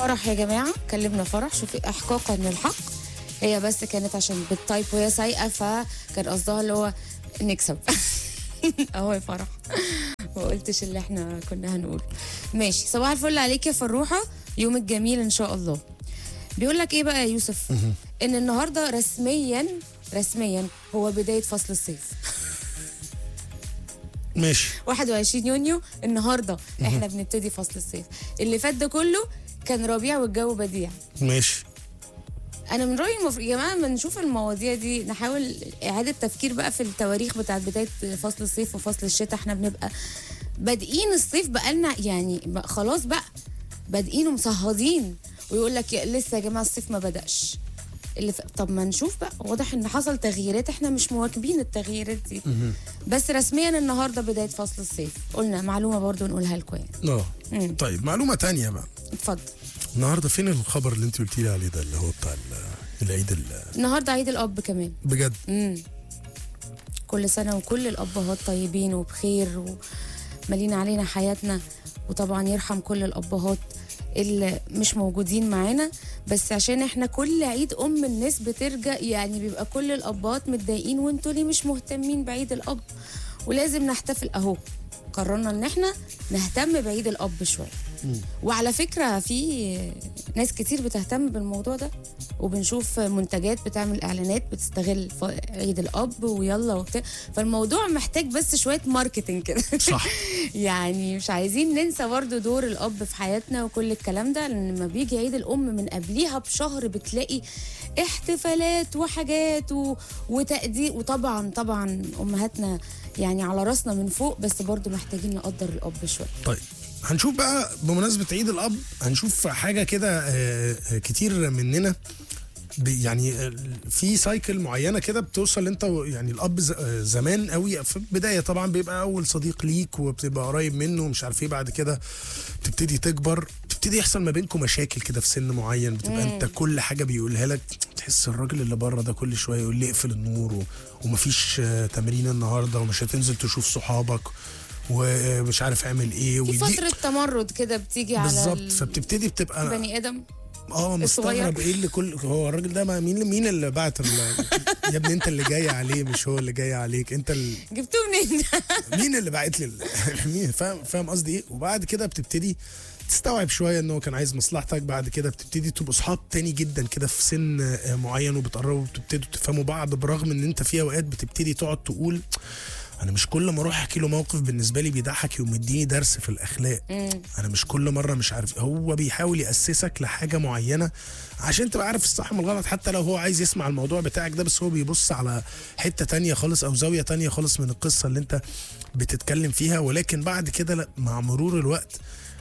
فرح يا جماعه كلمنا فرح شوفي احقاقا للحق هي بس كانت عشان بالتايب وهي سايقه فكان قصدها اللي هو نكسب اهو يا فرح ما قلتش اللي احنا كنا هنقوله ماشي صباح الفل عليك يا فروحه يومك جميل ان شاء الله بيقول لك ايه بقى يا يوسف ان النهارده رسميا رسميا هو بدايه فصل الصيف ماشي 21 يونيو النهارده احنا بنبتدي فصل الصيف اللي فات ده كله كان ربيع والجو بديع ماشي انا من رايي المفروض يا جماعه لما نشوف المواضيع دي نحاول اعاده تفكير بقى في التواريخ بتاعت بدايه فصل الصيف وفصل الشتاء احنا بنبقى بادئين الصيف بقالنا يعني بقى خلاص بقى بادئين ومصهدين ويقول لك يا- لسه يا جماعه الصيف ما بداش اللي ف... طب ما نشوف بقى واضح ان حصل تغييرات احنا مش مواكبين التغييرات دي بس رسميا النهارده بدايه فصل الصيف قلنا معلومه برضو نقولها لكم يعني اه مم. طيب معلومه تانية بقى اتفضل النهارده فين الخبر اللي انت قلتي لي عليه ده اللي هو بتاع ال- العيد ال- النهارده عيد الاب كمان بجد امم كل سنة وكل الأبهات طيبين وبخير ومالين علينا حياتنا وطبعا يرحم كل الأبهات اللي مش موجودين معانا بس عشان احنا كل عيد أم الناس بترجع يعني بيبقى كل الأبهات متضايقين وانتوا ليه مش مهتمين بعيد الأب ولازم نحتفل أهو قررنا ان احنا نهتم بعيد الأب شوية وعلى فكرة في ناس كتير بتهتم بالموضوع ده وبنشوف منتجات بتعمل اعلانات بتستغل ف- عيد الاب ويلا وبتاع فالموضوع محتاج بس شويه ماركتنج كده صح يعني مش عايزين ننسى برضو دور الاب في حياتنا وكل الكلام ده لان لما بيجي عيد الام من قبليها بشهر بتلاقي احتفالات وحاجات و... وتقدير وطبعا طبعا امهاتنا يعني على راسنا من فوق بس برضو محتاجين نقدر الاب شويه طيب هنشوف بقى بمناسبة عيد الأب هنشوف حاجة كده آه، آه، كتير مننا بي- يعني آه، في سايكل معينة كده بتوصل انت و- يعني الأب ز- آه، زمان قوي في البداية طبعا بيبقى أول صديق ليك وبتبقى قريب منه ومش عارف ايه بعد كده تبتدي تكبر تبتدي يحصل ما بينكم مشاكل كده في سن معين بتبقى انت كل حاجة بيقولها لك تحس الراجل اللي بره ده كل شوية يقول لي اقفل النور و- ومفيش آه، تمرين النهارده ومش هتنزل تشوف صحابك ومش عارف اعمل ايه في ويديك- فتره تمرد كده بتيجي على بالظبط ال- فبتبتدي بتبقى بني ادم اه مستغرب الصغير. ايه اللي كل هو الراجل ده ما مين مين اللي بعت ال... يا ابني انت اللي جاي عليه مش هو اللي جاي عليك انت ال... جبتوه منين مين اللي باعت لي ال- مين فاهم فاهم قصدي ايه وبعد كده بتبتدي تستوعب شويه ان هو كان عايز مصلحتك بعد كده بتبتدي تبقوا اصحاب تاني جدا كده في سن آه، معين وبتقربوا وبتبتدوا تفهموا بعض برغم ان انت في اوقات بتبتدي تقعد تقول انا مش كل ما اروح احكي له موقف بالنسبه لي بيضحك يقوم مديني درس في الاخلاق انا مش كل مره مش عارف هو بيحاول ياسسك لحاجه معينه عشان تبقى عارف الصح من الغلط حتى لو هو عايز يسمع الموضوع بتاعك ده بس هو بيبص على حته تانية خالص او زاويه تانية خالص من القصه اللي انت بتتكلم فيها ولكن بعد كده لا مع مرور الوقت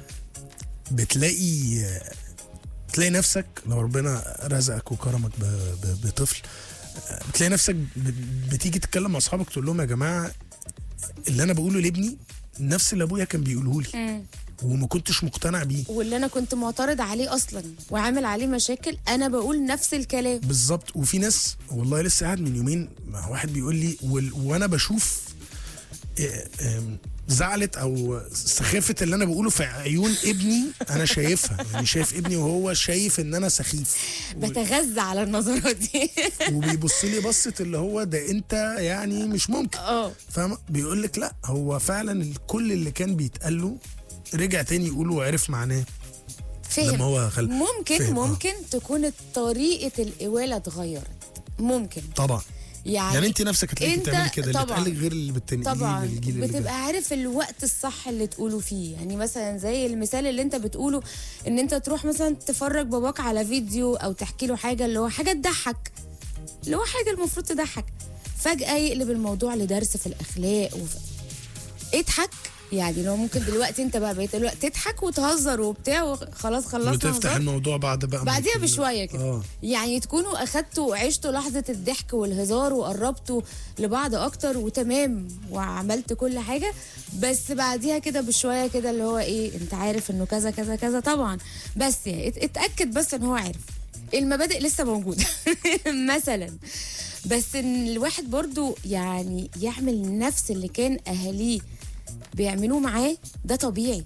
بتلاقي بتلاقي نفسك لو ربنا رزقك وكرمك ب- ب- بطفل بتلاقي نفسك ب- بتيجي تتكلم مع اصحابك تقول لهم يا جماعه اللي انا بقوله لابني نفس اللي ابويا كان بيقوله لي وما كنتش مقتنع بيه واللي انا كنت معترض عليه اصلا وعامل عليه مشاكل انا بقول نفس الكلام بالظبط وفي ناس والله لسه قاعد من يومين مع واحد بيقول لي وال- وانا بشوف إيه، إم، زعلت او سخافه اللي انا بقوله في عيون ابني انا شايفها يعني شايف ابني وهو شايف ان انا سخيف بتغذى على النظرات دي وبيبص لي بصه اللي هو ده انت يعني مش ممكن اه فاهم بيقول لك لا هو فعلا كل اللي كان بيتقال له رجع تاني يقوله وعرف معناه فهم لما هو خل... ممكن فهم، آه. ممكن تكون طريقه القواله اتغيرت ممكن طبعا يعني يعني انت نفسك هتلاقيكي انت بتعملي كده اللي طبعاً. اتقال لك غير اللي بتنقليه طبعا للجيل اللي جاي. بتبقى عارف الوقت الصح اللي تقوله فيه يعني مثلا زي المثال اللي انت بتقوله ان انت تروح مثلا تفرج باباك على فيديو او تحكي له حاجه اللي هو حاجه تضحك اللي هو حاجه المفروض تضحك فجاه يقلب الموضوع لدرس في الاخلاق وف... اضحك يعني لو ممكن دلوقتي انت بقى بقيت دلوقتي تضحك وتهزر وبتاع وخلاص خلصنا وتفتح هزار. الموضوع بعد بقى ما بعديها يكون- بشويه كده اه يعني تكونوا اخدتوا وعشتوا لحظه الضحك والهزار وقربتوا لبعض اكتر وتمام وعملت كل حاجه بس بعديها كده بشويه كده اللي هو ايه انت عارف انه كذا كذا كذا طبعا بس يعني ات- اتاكد بس ان هو عارف المبادئ لسه موجوده مثلا بس ان الواحد برضو يعني يعمل نفس اللي كان اهاليه بيعملوه معاه ده طبيعي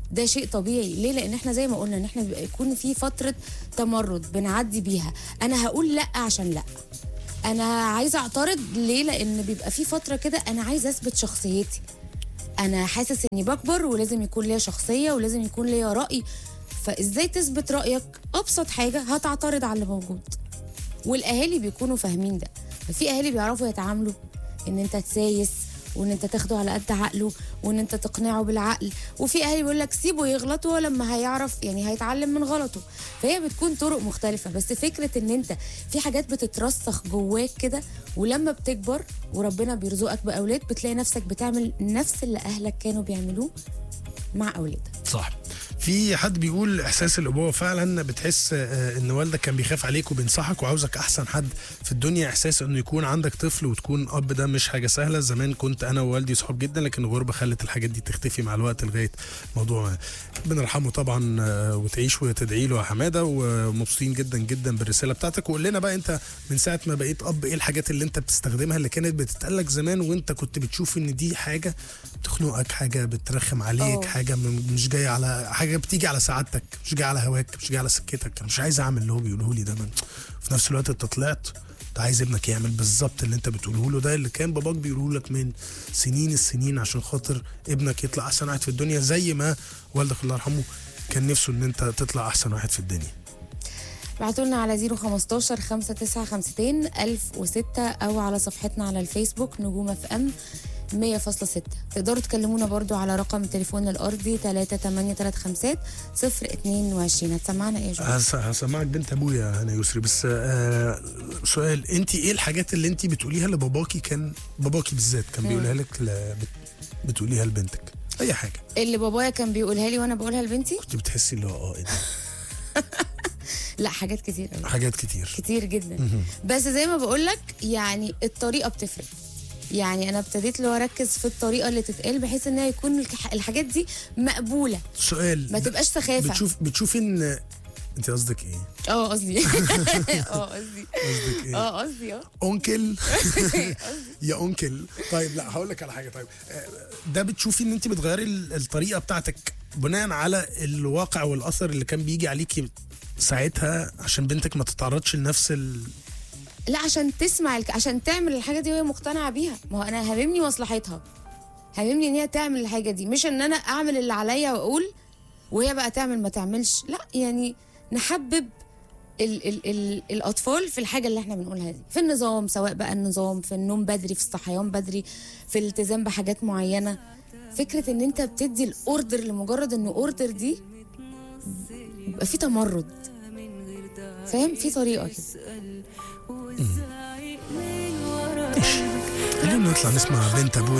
ده شيء طبيعي ليه لان احنا زي ما قلنا ان احنا بيبقى يكون في فتره تمرد بنعدي بيها انا هقول لا عشان لا انا عايزه اعترض ليه لان بيبقى في فتره كده انا عايزه اثبت شخصيتي انا حاسس اني بكبر ولازم يكون ليا شخصيه ولازم يكون ليا راي فازاي تثبت رايك ابسط حاجه هتعترض على اللي موجود والاهالي بيكونوا فاهمين ده ففي اهالي بيعرفوا يتعاملوا ان انت تسايس وان انت تاخده على قد عقله وان انت تقنعه بالعقل وفي اهالي بيقول لك سيبه يغلط هو لما هيعرف يعني هيتعلم من غلطه فهي بتكون طرق مختلفه بس فكره ان انت في حاجات بتترسخ جواك كده ولما بتكبر وربنا بيرزقك باولاد بتلاقي نفسك بتعمل نفس اللي اهلك كانوا بيعملوه مع اولادك صح في حد بيقول احساس الابوه فعلا بتحس آه، ان والدك كان بيخاف عليك وبينصحك وعاوزك احسن حد في الدنيا احساس انه يكون عندك طفل وتكون اب ده مش حاجه سهله زمان كنت انا ووالدي صحاب جدا لكن الغربه خلت الحاجات دي تختفي مع الوقت لغايه موضوع ربنا يرحمه طبعا آه، وتعيش وتدعي له يا حماده ومبسوطين جدا جدا بالرساله بتاعتك وقول لنا بقى انت من ساعه ما بقيت اب ايه الحاجات اللي انت بتستخدمها اللي كانت بتتقالك زمان وانت كنت بتشوف ان دي حاجه بتخنقك حاجه بترخم عليك أوه. حاجه م- مش جايه على حاجه بتيجي على سعادتك مش جايه على هواك مش جايه على سكتك انا مش عايز اعمل اللي هو بيقوله لي ده من. في نفس الوقت انت طلعت انت عايز ابنك يعمل بالظبط اللي انت بتقوله له ده اللي كان باباك بيقوله لك من سنين السنين عشان خاطر ابنك يطلع احسن واحد في الدنيا زي ما والدك الله يرحمه كان نفسه ان انت تطلع احسن واحد في الدنيا ابعتوا لنا على 015 5952 1006 او على صفحتنا على الفيسبوك نجوم اف ام 100.6 تقدروا تكلمونا برضو على رقم التليفون الارضي 3835 022 هتسمعنا ايه يا جو؟ هس- هسمعك بنت ابويا انا يسري بس آه سؤال انت ايه الحاجات اللي انت بتقوليها لباباكي كان باباكي بالذات كان بيقولها لك ل... بت- بتقوليها لبنتك اي حاجه اللي بابايا كان بيقولها لي وانا بقولها لبنتي كنت بتحسي اللي هو اه ايه ده لا حاجات كتير قوي حاجات كتير كتير جدا بس زي ما بقول لك يعني الطريقه بتفرق يعني انا ابتديت اللي هو اركز في الطريقه اللي تتقال بحيث انها يكون الح- الحاجات دي مقبوله سؤال ما تبقاش سخافه بتشوف بتشوفي ان انت قصدك ايه اه قصدي اه قصدي قصدك ايه اه قصدي اه اونكل يا اونكل طيب لا هقول لك على حاجه طيب آه، ده بتشوفي ان انت بتغيري ال- الطريقه بتاعتك بناء على الواقع والاثر اللي كان بيجي عليكي ساعتها عشان بنتك ما تتعرضش لنفس ال... لا عشان تسمع الك... عشان تعمل الحاجه دي وهي مقتنعه بيها ما هو انا هاممني مصلحتها هاممني ان هي تعمل الحاجه دي مش ان انا اعمل اللي عليا واقول وهي بقى تعمل ما تعملش لا يعني نحبب ال ال ال الاطفال في الحاجه اللي احنا بنقولها دي في النظام سواء بقى النظام في النوم بدري في الصحيان بدري في الالتزام بحاجات معينه فكره ان انت بتدي الاوردر لمجرد ان اوردر دي بيبقى في تمرد فاهم في طريقه كده خلينا نطلع نسمع بنت ابويا